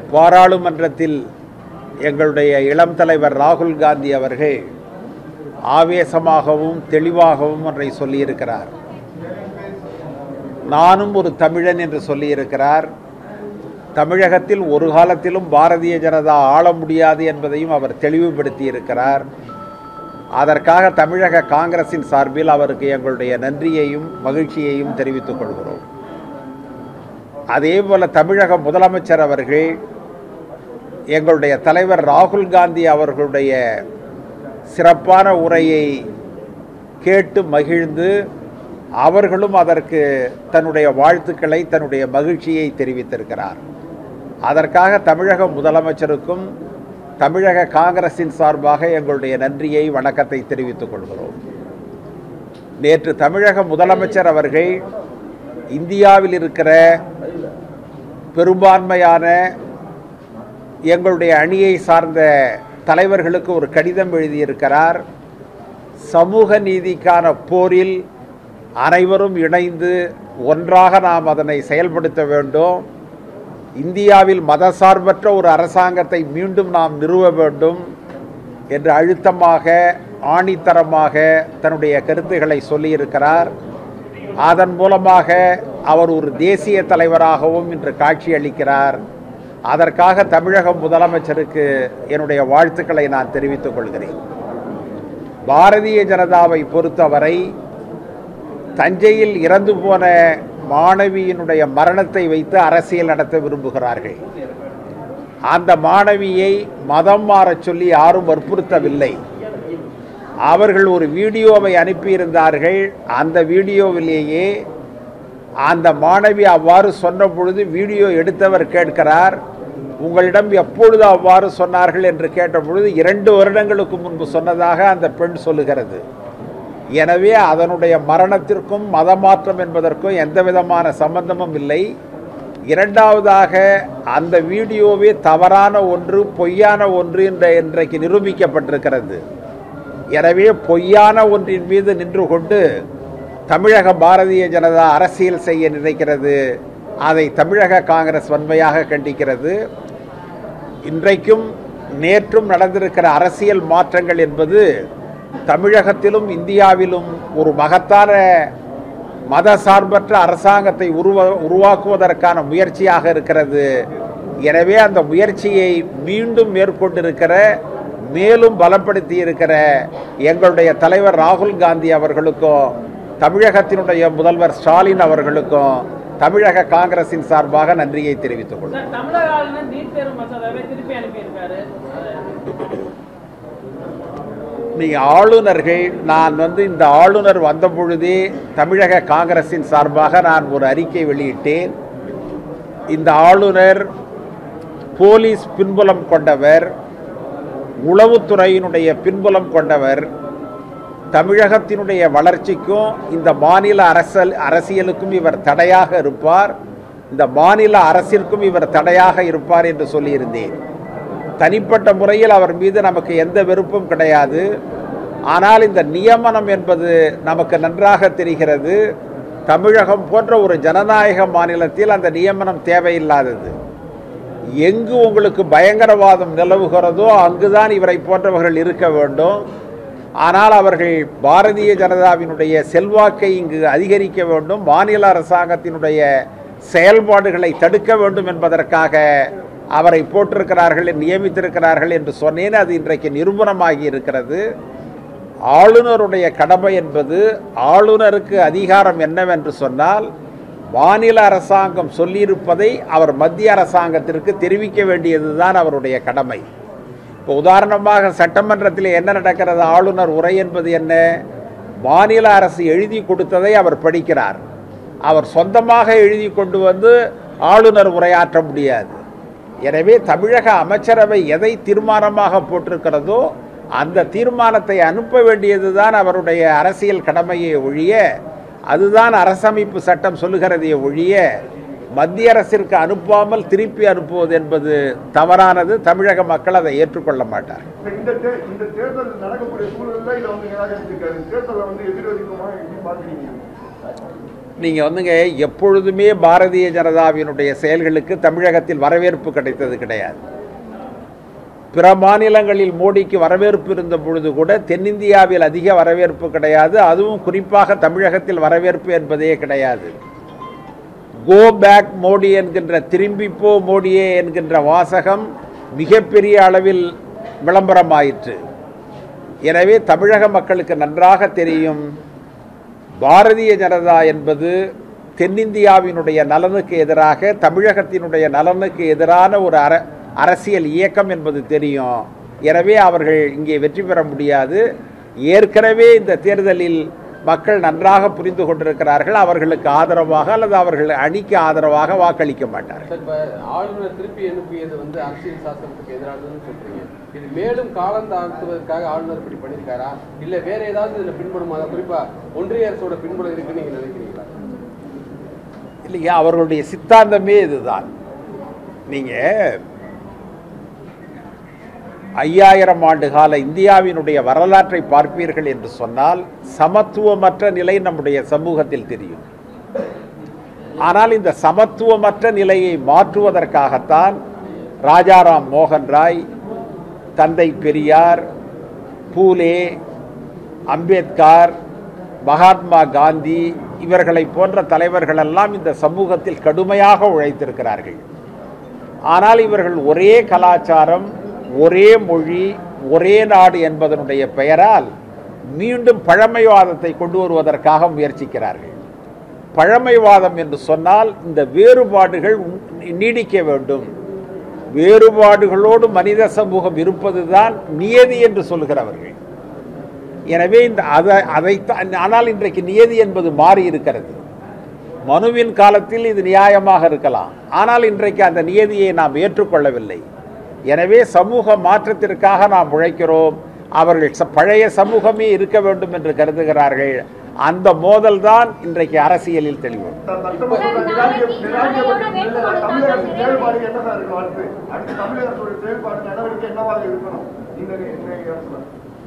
பாராளுமன்றத்தில் எங்களுடைய இளம் தலைவர் ராகுல் காந்தி அவர்கள் ஆவேசமாகவும் தெளிவாகவும் ஒன்றை சொல்லியிருக்கிறார் நானும் ஒரு தமிழன் என்று சொல்லியிருக்கிறார் தமிழகத்தில் ஒரு காலத்திலும் பாரதிய ஜனதா ஆள முடியாது என்பதையும் அவர் தெளிவுபடுத்தி இருக்கிறார் அதற்காக தமிழக காங்கிரசின் சார்பில் அவருக்கு எங்களுடைய நன்றியையும் மகிழ்ச்சியையும் தெரிவித்துக் கொள்கிறோம் அதே போல தமிழக முதலமைச்சர் அவர்கள் எங்களுடைய தலைவர் ராகுல் காந்தி அவர்களுடைய சிறப்பான உரையை கேட்டு மகிழ்ந்து அவர்களும் அதற்கு தன்னுடைய வாழ்த்துக்களை தன்னுடைய மகிழ்ச்சியை தெரிவித்திருக்கிறார் அதற்காக தமிழக முதலமைச்சருக்கும் தமிழக காங்கிரசின் சார்பாக எங்களுடைய நன்றியை வணக்கத்தை தெரிவித்துக் கொள்கிறோம் நேற்று தமிழக முதலமைச்சர் அவர்கள் இந்தியாவில் இருக்கிற பெரும்பான்மையான எங்களுடைய அணியை சார்ந்த தலைவர்களுக்கு ஒரு கடிதம் எழுதியிருக்கிறார் சமூக நீதிக்கான போரில் அனைவரும் இணைந்து ஒன்றாக நாம் அதனை செயல்படுத்த வேண்டும் இந்தியாவில் மதசார்பற்ற ஒரு அரசாங்கத்தை மீண்டும் நாம் நிறுவ வேண்டும் என்று அழுத்தமாக ஆணித்தரமாக தன்னுடைய கருத்துக்களை சொல்லியிருக்கிறார் அதன் மூலமாக அவர் ஒரு தேசிய தலைவராகவும் இன்று காட்சியளிக்கிறார் அதற்காக தமிழக முதலமைச்சருக்கு என்னுடைய வாழ்த்துக்களை நான் தெரிவித்துக் கொள்கிறேன் பாரதிய ஜனதாவை பொறுத்தவரை தஞ்சையில் இறந்து போன மாணவியினுடைய மரணத்தை வைத்து அரசியல் நடத்த விரும்புகிறார்கள் அந்த மாணவியை மதம் மாறச் சொல்லி யாரும் வற்புறுத்தவில்லை அவர்கள் ஒரு வீடியோவை அனுப்பியிருந்தார்கள் அந்த வீடியோவிலேயே அந்த மாணவி அவ்வாறு சொன்ன பொழுது வீடியோ எடுத்தவர் கேட்கிறார் உங்களிடம் எப்பொழுது அவ்வாறு சொன்னார்கள் என்று கேட்ட பொழுது இரண்டு வருடங்களுக்கு முன்பு சொன்னதாக அந்த பெண் சொல்லுகிறது எனவே அதனுடைய மரணத்திற்கும் மதமாற்றம் என்பதற்கும் எந்த விதமான சம்பந்தமும் இல்லை இரண்டாவதாக அந்த வீடியோவே தவறான ஒன்று பொய்யான ஒன்று என்ற இன்றைக்கு நிரூபிக்கப்பட்டிருக்கிறது எனவே பொய்யான ஒன்றின் மீது நின்று கொண்டு தமிழக பாரதிய ஜனதா அரசியல் செய்ய நினைக்கிறது அதை தமிழக காங்கிரஸ் வன்மையாக கண்டிக்கிறது இன்றைக்கும் நேற்றும் நடந்திருக்கிற அரசியல் மாற்றங்கள் என்பது தமிழகத்திலும் இந்தியாவிலும் ஒரு மகத்தான மத சார்பற்ற அரசாங்கத்தை உருவ உருவாக்குவதற்கான முயற்சியாக இருக்கிறது எனவே அந்த முயற்சியை மீண்டும் மேற்கொண்டிருக்கிற மேலும் பலப்படுத்தி இருக்கிற எங்களுடைய தலைவர் ராகுல் காந்தி அவர்களுக்கும் தமிழகத்தினுடைய முதல்வர் ஸ்டாலின் அவர்களுக்கும் தமிழக காங்கிரசின் சார்பாக நன்றியை தெரிவித்துக் கொள்கிறேன் சார் தமிழக ஆளுநர் நீட் தேர்வு மசோதாவை திருப்பி அனுப்பியிருக்காரு அது- நீங்க ஆளுநர்கள் நான் வந்து இந்த ஆளுநர் வந்த பொழுதே தமிழக காங்கிரசின் சார்பாக நான் ஒரு அறிக்கை வெளியிட்டேன் இந்த ஆளுநர் போலீஸ் பின்புலம் கொண்டவர் உளவுத்துறையினுடைய பின்புலம் கொண்டவர் தமிழகத்தினுடைய வளர்ச்சிக்கும் இந்த மாநில அரசல் அரசியலுக்கும் இவர் தடையாக இருப்பார் இந்த மாநில அரசிற்கும் இவர் தடையாக இருப்பார் என்று சொல்லியிருந்தேன் தனிப்பட்ட முறையில் அவர் மீது நமக்கு எந்த வெறுப்பும் கிடையாது ஆனால் இந்த நியமனம் என்பது நமக்கு நன்றாக தெரிகிறது தமிழகம் போன்ற ஒரு ஜனநாயக மாநிலத்தில் அந்த நியமனம் தேவையில்லாதது எங்கு உங்களுக்கு பயங்கரவாதம் நிலவுகிறதோ அங்குதான் இவரை போன்றவர்கள் இருக்க வேண்டும் ஆனால் அவர்கள் பாரதிய ஜனதாவினுடைய செல்வாக்கை இங்கு அதிகரிக்க வேண்டும் மாநில அரசாங்கத்தினுடைய செயல்பாடுகளை தடுக்க வேண்டும் என்பதற்காக அவரை போட்டிருக்கிறார்கள் நியமித்திருக்கிறார்கள் என்று சொன்னேன் அது இன்றைக்கு நிரூபணமாகி இருக்கிறது ஆளுநருடைய கடமை என்பது ஆளுநருக்கு அதிகாரம் என்னவென்று சொன்னால் மாநில அரசாங்கம் சொல்லியிருப்பதை அவர் மத்திய அரசாங்கத்திற்கு தெரிவிக்க வேண்டியதுதான் அவருடைய கடமை இப்போ உதாரணமாக சட்டமன்றத்தில் என்ன நடக்கிறது ஆளுநர் உரை என்பது என்ன மாநில அரசு எழுதி கொடுத்ததை அவர் படிக்கிறார் அவர் சொந்தமாக எழுதி கொண்டு வந்து ஆளுநர் உரையாற்ற முடியாது எனவே தமிழக அமைச்சரவை எதை தீர்மானமாக போட்டிருக்கிறதோ அந்த தீர்மானத்தை அனுப்ப வேண்டியதுதான் அவருடைய அரசியல் கடமையை ஒழிய அதுதான் அரசமைப்பு சட்டம் சொல்லுகிறதே ஒழிய மத்திய அரசிற்கு அனுப்பாமல் திருப்பி அனுப்புவது என்பது தவறானது தமிழக மக்கள் அதை ஏற்றுக்கொள்ள மாட்டார் இப்ப இந்த தே- இந்த தேர்தல் நடக்கக்கூடிய சூழல்ல இதை வந்து நிராகரிச்சிருக்காரு தேர்தலை வந்து எதிரொலிக்குமா எப்படி பாக்குறீங்க நீங்கள் வந்துங்க எப்பொழுதுமே பாரதிய ஜனதாவினுடைய செயல்களுக்கு தமிழகத்தில் வரவேற்பு கிடைத்தது கிடையாது பிற மாநிலங்களில் மோடிக்கு வரவேற்பு இருந்த பொழுது கூட தென்னிந்தியாவில் அதிக வரவேற்பு கிடையாது அதுவும் குறிப்பாக தமிழகத்தில் வரவேற்பு என்பதே கிடையாது கோ பேக் மோடி என்கின்ற திரும்பிப்போ மோடியே என்கின்ற வாசகம் மிகப்பெரிய அளவில் விளம்பரமாயிற்று எனவே தமிழக மக்களுக்கு நன்றாக தெரியும் பாரதிய ஜனதா என்பது தென்னிந்தியாவினுடைய நலனுக்கு எதிராக தமிழகத்தினுடைய நலனுக்கு எதிரான ஒரு அர அரசியல் இயக்கம் என்பது தெரியும் எனவே அவர்கள் இங்கே வெற்றி பெற முடியாது ஏற்கனவே இந்த தேர்தலில் மக்கள் நன்றாக புரிந்து கொண்டிருக்கிறார்கள் அவர்களுக்கு ஆதரவாக அல்லது அவர்கள் அணிக்கு ஆதரவாக வாக்களிக்க மாட்டார்கள் சார், இப்ப ஆளுநர் திருப்பி அனுப்பியது வந்து அரசியல் சாசனத்துக்கு எதிரானதுன்னு சொல்றீங்க இது மேலும் காலம் தாழ்த்துவதற்காக ஆளுநர் இப்படி பண்ணியிருக்காரா இல்ல வேற ஏதாவது இதுல பின்புலமா குறிப்பா ஒன்றிய அரசோட பின்புலம் இருக்குன்னு நீங்க நினைக்கிறீங்களா இல்லையா அவர்களுடைய சித்தாந்தமே இதுதான் நீங்கள் ஐயாயிரம் ஆண்டு கால இந்தியாவினுடைய வரலாற்றை பார்ப்பீர்கள் என்று சொன்னால் சமத்துவமற்ற நிலை நம்முடைய சமூகத்தில் தெரியும் ஆனால் இந்த சமத்துவமற்ற நிலையை மாற்றுவதற்காகத்தான் ராஜாராம் மோகன் ராய் தந்தை பெரியார் பூலே அம்பேத்கர் மகாத்மா காந்தி இவர்களை போன்ற தலைவர்கள் எல்லாம் இந்த சமூகத்தில் கடுமையாக உழைத்திருக்கிறார்கள் ஆனால் இவர்கள் ஒரே கலாச்சாரம் ஒரே மொழி ஒரே நாடு என்பதனுடைய பெயரால் மீண்டும் பழமைவாதத்தை கொண்டு வருவதற்காக முயற்சிக்கிறார்கள் பழமைவாதம் என்று சொன்னால் இந்த வேறுபாடுகள் உன்- நீடிக்க வேண்டும் வேறுபாடுகளோடு மனித சமூகம் இருப்பதுதான் நியதி என்று சொல்கிறவர்கள் எனவே இந்த அதை அதைத்தான் ஆனால் இன்றைக்கு நியதி என்பது மாறி இருக்கிறது மனுவின் காலத்தில் இது நியாயமாக இருக்கலாம் ஆனால் இன்றைக்கு அந்த நியதியை நாம் ஏற்றுக்கொள்ளவில்லை எனவே சமூக மாற்றத்திற்காக நாம் உழைக்கிறோம் அவர்கள் ச- பழைய சமூகமே இருக்க வேண்டும் என்று கருதுகிறார்கள் அந்த மோதல் தான் இன்றைக்கு அரசியலில் தெளிவு சட்டமன்ற நிராகரி- நிராகரிக்கப்பட்ட தமிழக அரசின் செயல்பாடு என்ன சார் இருக்கும் அடுத்து அடுத்து தமிழக அரசோட செயல்பாடு நடவடிக்கை என்னவாக இருக்கணும் இந்த இந்த அரசுல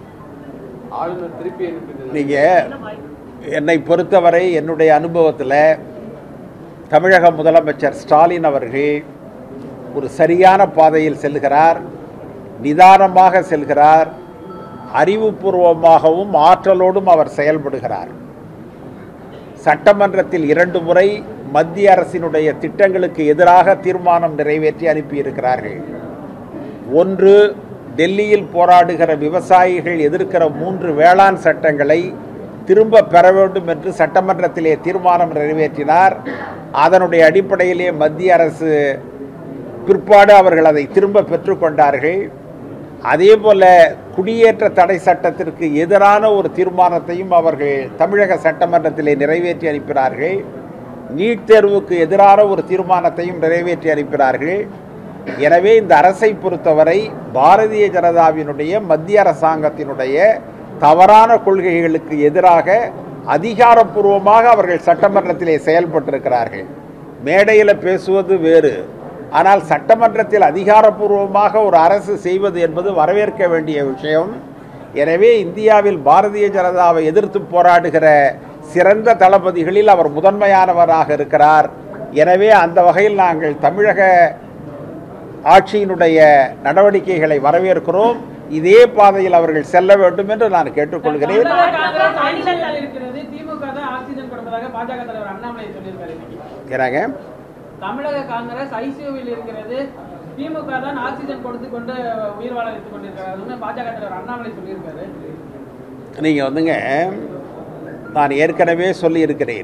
ஆளுநர் திருப்பி அனுப்பியது நீங்கள் என்னை பொறுத்தவரை என்னுடைய அனுபவத்தில் தமிழக முதலமைச்சர் ஸ்டாலின் அவர்கள் ஒரு சரியான பாதையில் செல்கிறார் நிதானமாக செல்கிறார் அறிவுபூர்வமாகவும் ஆற்றலோடும் அவர் செயல்படுகிறார் சட்டமன்றத்தில் இரண்டு முறை மத்திய அரசினுடைய திட்டங்களுக்கு எதிராக தீர்மானம் நிறைவேற்றி அனுப்பியிருக்கிறார்கள் ஒன்று டெல்லியில் போராடுகிற விவசாயிகள் எதிர்க்கிற மூன்று வேளாண் சட்டங்களை திரும்ப பெற வேண்டும் என்று சட்டமன்றத்திலே தீர்மானம் நிறைவேற்றினார் அதனுடைய அடிப்படையிலே மத்திய அரசு பிற்பாடு அவர்கள் அதை திரும்ப பெற்றுக்கொண்டார்கள் அதே போல குடியேற்ற தடை சட்டத்திற்கு எதிரான ஒரு தீர்மானத்தையும் அவர்கள் தமிழக சட்டமன்றத்திலே நிறைவேற்றி அனுப்பினார்கள் நீட் தேர்வுக்கு எதிரான ஒரு தீர்மானத்தையும் நிறைவேற்றி அனுப்பினார்கள் எனவே இந்த அரசை பொறுத்தவரை பாரதிய ஜனதாவினுடைய மத்திய அரசாங்கத்தினுடைய தவறான கொள்கைகளுக்கு எதிராக அதிகாரப்பூர்வமாக அவர்கள் சட்டமன்றத்திலே செயல்பட்டிருக்கிறார்கள் மேடையில் பேசுவது வேறு ஆனால் சட்டமன்றத்தில் அதிகாரப்பூர்வமாக ஒரு அரசு செய்வது என்பது வரவேற்க வேண்டிய விஷயம் எனவே இந்தியாவில் பாரதிய ஜனதாவை எதிர்த்து போராடுகிற சிறந்த தளபதிகளில் அவர் முதன்மையானவராக இருக்கிறார் எனவே அந்த வகையில் நாங்கள் தமிழக ஆட்சியினுடைய நடவடிக்கைகளை வரவேற்கிறோம் இதே பாதையில் அவர்கள் செல்ல வேண்டும் என்று நான் கேட்டுக்கொள்கிறேன் தமிழக காங்கிரஸ் ஆட்சியில் இருக்கிறது திமுக தான் ஆக்சிஜன் கொடுப்பதாக பாஜக தலைவர் அண்ணாமலை சொல்லியிருக்காரு இன்னைக்கு ஏன்னாங்க தமிழக காங்கிரஸ் ஐசியூவில் இருக்கிறது திமுக தான் ஆக்சிஜன் கொடுத்து கொண்டு உயிர் வாழ வைத்துக் கொண்டிருக்காரு அதுன்னு பாஜக தலைவர் அண்ணாமலை சொல்லியிருக்காரு நீங்கள் வந்துங்க நான் ஏற்கனவே சொல்லியிருக்கிறேன்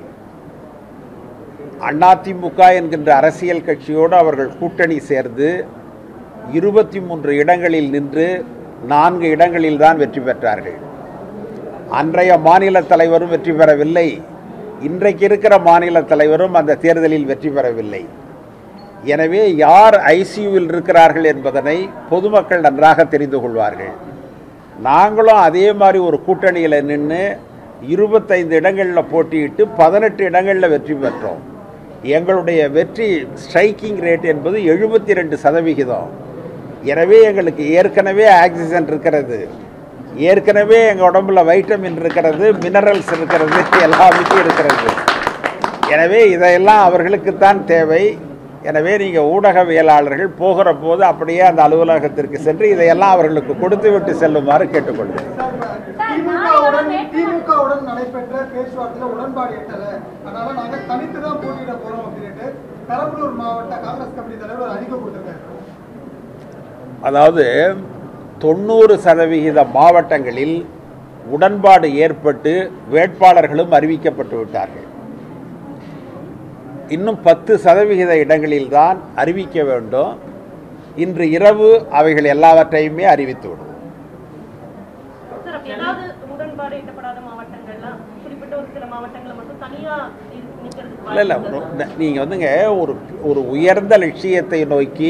அதிமுக என்கின்ற அரசியல் கட்சியோடு அவர்கள் கூட்டணி சேர்ந்து இருபத்தி மூன்று இடங்களில் நின்று நான்கு இடங்களில் தான் வெற்றி பெற்றார்கள் அன்றைய மாநில தலைவரும் வெற்றி பெறவில்லை இன்றைக்கு இருக்கிற மாநில தலைவரும் அந்த தேர்தலில் வெற்றி பெறவில்லை எனவே யார் ஐசியூவில் இருக்கிறார்கள் என்பதனை பொதுமக்கள் நன்றாக தெரிந்து கொள்வார்கள் நாங்களும் அதே மாதிரி ஒரு கூட்டணியில் நின்று இருபத்தைந்து இடங்களில் போட்டியிட்டு பதினெட்டு இடங்களில் வெற்றி பெற்றோம் எங்களுடைய வெற்றி ஸ்ட்ரைக்கிங் ரேட் என்பது எழுபத்தி ரெண்டு சதவிகிதம் எனவே எங்களுக்கு ஏற்கனவே ஆக்சிஜன் இருக்கிறது ஏற்கனவே எங்கள் உடம்புல வைட்டமின் இருக்கிறது மினரல்ஸ் இருக்கிறது எல்லாமே இருக்கிறது எனவே இதையெல்லாம் அவர்களுக்குத்தான் தேவை எனவே நீங்கள் ஊடகவியலாளர்கள் போகிற போது அப்படியே அந்த அலுவலகத்திற்கு சென்று இதையெல்லாம் அவர்களுக்கு கொடுத்து விட்டு செல்லுமாறு கேட்டுக்கொள்கிறேன் திமுகவுடன் திமுகவுடன் நடைபெற்ற பேச்சுவார்த்தையில உடன்பாடு எட்டல அதனால நாங்க தனித்து தான் போட்டியிட போறோம் அப்படின்ட்டு பெரம்பலூர் மாவட்ட காங்கிரஸ் கமிட்டி தலைவர் அறிக்கை கொடுத்திருக்காரு அதாவது தொண்ணூறு சதவிகித மாவட்டங்களில் உடன்பாடு ஏற்பட்டு வேட்பாளர்களும் அறிவிக்கப்பட்டு விட்டார்கள் இன்னும் பத்து சதவிகித இடங்களில்தான் அறிவிக்க வேண்டும் இன்று இரவு அவைகள் எல்லாவற்றையுமே அறிவித்து விடும் சார் அப்படி ஏதாவது உடன்பாடு எட்டப்படாத மாவட்டங்கள்லாம் குறிப்பிட்ட ஒரு சில மாவட்டங்களை மட்டும் தனியா இரு- நிக்கிறதுக்கு இல்லை இல்லை வாய்ப்பு இருக்கா? நீங்கள் வந்துங்க ஒரு ஒரு உயர்ந்த லட்சியத்தை நோக்கி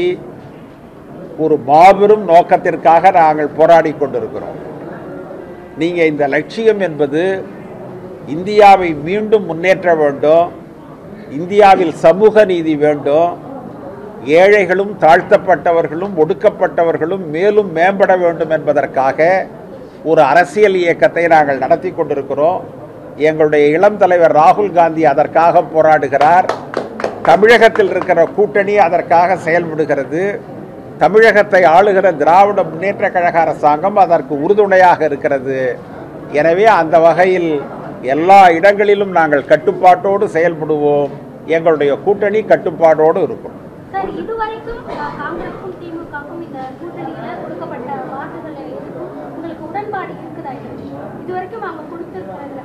ஒரு மாபெரும் நோக்கத்திற்காக நாங்கள் போராடி கொண்டிருக்கிறோம் நீங்கள் இந்த லட்சியம் என்பது இந்தியாவை மீண்டும் முன்னேற்ற வேண்டும் இந்தியாவில் சமூக நீதி வேண்டும் ஏழைகளும் தாழ்த்தப்பட்டவர்களும் ஒடுக்கப்பட்டவர்களும் மேலும் மேம்பட வேண்டும் என்பதற்காக ஒரு அரசியல் இயக்கத்தை நாங்கள் நடத்தி கொண்டிருக்கிறோம் எங்களுடைய இளம் தலைவர் ராகுல் காந்தி அதற்காக போராடுகிறார் தமிழகத்தில் இருக்கிற கூட்டணி அதற்காக செயல்படுகிறது தமிழகத்தை ஆளுகிற திராவிட முன்னேற்ற கழக அரசாங்கம் அதற்கு உறுதுணையாக இருக்கிறது எனவே அந்த வகையில் எல்லா இடங்களிலும் நாங்கள் கட்டுப்பாட்டோடு செயல்படுவோம் எங்களுடைய கூட்டணி கட்டுப்பாடோடு இருக்கும் சார் இதுவரைக்கும் அஹ், காங்கிரஸுக்கும் திமுகவுக்கும் இந்த கூட்டணியில கொடுக்கப்பட்ட வாக்குகளை உங்களுக்கு உடன்பாடு இருக்குதா இதுவரைக்கும் அவங்க கொடுத்திருக்கிறாங்க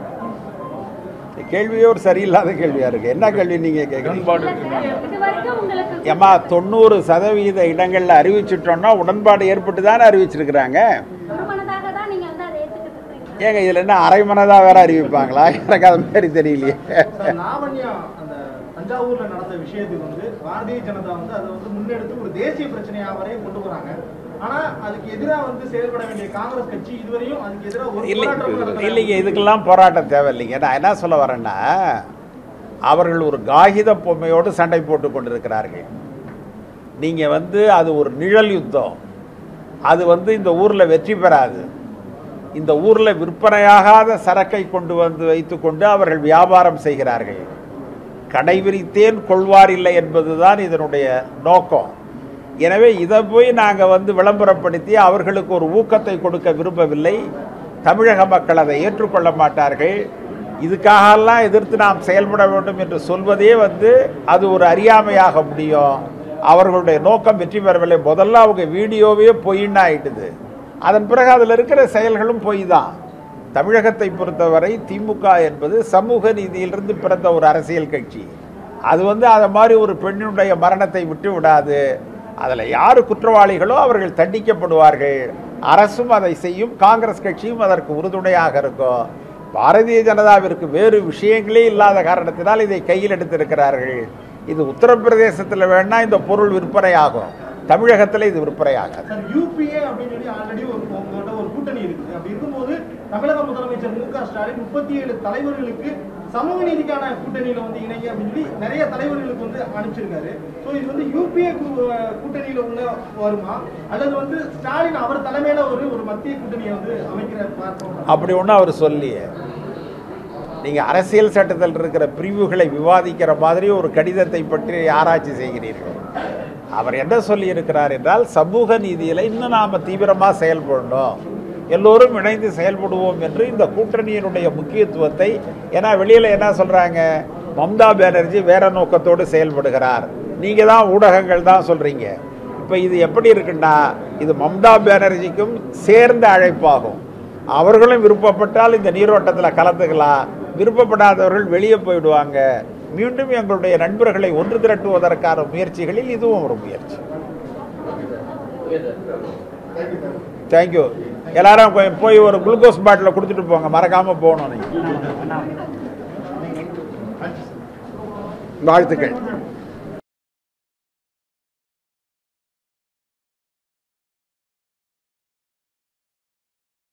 கேள்வியே ஒரு சரியில்லாத கேள்வியா இருக்கு என்ன கேள்வி நீங்க கேட்குறீங்க இதுவரைக்கும் உங்களுக்கு ஏமா தொண்ணூறு சதவீத இடங்கள்ல அறிவிச்சிட்டோம்னா உடன்பாடு ஏற்பட்டு தானே அறிவிச்சிருக்கிறாங்க ஒரு மனதாக தான் நீங்க வந்து அதை ஏத்துக்கிட்டு இருக்கீங்க ஏங்க இதுல என்ன அரை மனதா வேற அறிவிப்பாங்களா எனக்கு அது மாதிரி தெரியலையே சார், லாவண்யா அந்த தஞ்சாவூர்ல நடந்த விஷயத்துக்கு வந்து பாரதிய ஜனதா வந்து அதை வந்து முன்னெடுத்து ஒரு தேசிய பிரச்சனையா வரையும் கொண்டு போறாங்க ஆனா அதுக்கு எதிரா வந்து செயல்பட வேண்டிய காங்கிரஸ் கட்சி இதுவரையும் அதுக்கு எதிரா ஒரு இல்லை போராட்டம் நடத்தல. இல்லைங்க இதுக்கெல்லாம் போராட்டம் தேவையில்லைங்க நான் என்ன சொல்ல வரேன்னா அவர்கள் ஒரு காகித பொம்மையோடு சண்டை போட்டு கொண்டிருக்கிறார்கள் நீங்கள் வந்து அது ஒரு நிழல் யுத்தம் அது வந்து இந்த ஊரில் வெற்றி பெறாது இந்த ஊரில் விற்பனையாகாத சரக்கை கொண்டு வந்து வைத்துக்கொண்டு அவர்கள் வியாபாரம் செய்கிறார்கள் கடை விரித்தேன் கொள்வார் இல்லை என்பதுதான் இதனுடைய நோக்கம் எனவே இதை போய் நாங்கள் வந்து விளம்பரப்படுத்தி அவர்களுக்கு ஒரு ஊக்கத்தை கொடுக்க விரும்பவில்லை தமிழக மக்கள் அதை ஏற்றுக்கொள்ள மாட்டார்கள் இதுக்காகலாம் எதிர்த்து நாம் செயல்பட வேண்டும் என்று சொல்வதே வந்து அது ஒரு அறியாமையாக முடியும் அவர்களுடைய நோக்கம் வெற்றி பெறவில்லை முதல்ல அவங்க வீடியோவே பொய்ன்னு ஆயிட்டுது அதன் பிறகு அதில் இருக்கிற செயல்களும் பொய் தான் தமிழகத்தை பொறுத்தவரை திமுக என்பது சமூக நீதியிலிருந்து பிறந்த ஒரு அரசியல் கட்சி அது வந்து அதை மாதிரி ஒரு பெண்ணினுடைய மரணத்தை விட்டு விடாது அதில் யார் குற்றவாளிகளோ அவர்கள் தண்டிக்கப்படுவார்கள் அரசும் அதை செய்யும் காங்கிரஸ் கட்சியும் அதற்கு உறுதுணையாக இருக்கும் பாரதிய ஜனதாவிற்கு வேறு விஷயங்களே இல்லாத காரணத்தினால் இதை கையில் எடுத்திருக்கிறார்கள் இது உத்தரப்பிரதேசத்தில் வேணா இந்த பொருள் விற்பனையாகும் தமிழகத்தில் இது விற்பனையாகாது சார் யூபிஏ அப்படின்னு சொல்லி ஆல்ரெடி ஒரு உங்கள்கிட்ட ஒரு கூட்டணி இருக்குது அப்படி இருக்கும்போது தமிழக முதலமைச்சர் மு க ஸ்டாலின் முப்பத்தி ஏழு தலைவர்களுக்கு சமூக நீதிக்கான கூட்டணியில வந்து இணைங்க அப்படின்னு சொல்லி நிறைய தலைவர்களுக்கு வந்து அனுப்பிச்சிருக்காரு ஸோ இது வந்து யூபிஏ கூட்டணியில உள்ள வருமா அல்லது வந்து ஸ்டாலின் அவர் தலைமையில ஒரு ஒரு மத்திய கூட்டணியை வந்து அமைக்கிற பார்ப்போம் அப்படி ஒன்றும் அவர் சொல்லியே நீங்கள் அரசியல் சட்டத்தில் இருக்கிற பிரிவுகளை விவாதிக்கிற மாதிரி ஒரு கடிதத்தை பற்றி ஆராய்ச்சி செய்கிறீர்கள் அவர் என்ன சொல்லியிருக்கிறார் என்றால் சமூக நீதியில் இன்னும் நாம் தீவிரமாக செயல்படணும் எல்லோரும் இணைந்து செயல்படுவோம் என்று இந்த கூட்டணியினுடைய முக்கியத்துவத்தை ஏன்னா வெளியில் என்ன சொல்கிறாங்க மம்தா பானர்ஜி வேற நோக்கத்தோடு செயல்படுகிறார் நீங்கள் தான் ஊடகங்கள் தான் சொல்கிறீங்க இப்போ இது எப்படி இருக்குன்னா இது மம்தா பானர்ஜிக்கும் சேர்ந்த அழைப்பாகும் அவர்களும் விருப்பப்பட்டால் இந்த நீரோட்டத்தில் கலந்துக்கலாம் விருப்பப்படாதவர்கள் வெளியே போயிடுவாங்க மீண்டும் எங்களுடைய நண்பர்களை ஒன்று திரட்டுவதற்கான முயற்சிகளில் இதுவும் ஒரு முயற்சி தேங்க்யூ எல்லாரும் போய்- போய் ஒரு குளுக்கோஸ் பாட்டில் கொடுத்துட்டு போங்க மறக்காம போகணும் நீங்க வாழ்த்துக்கள்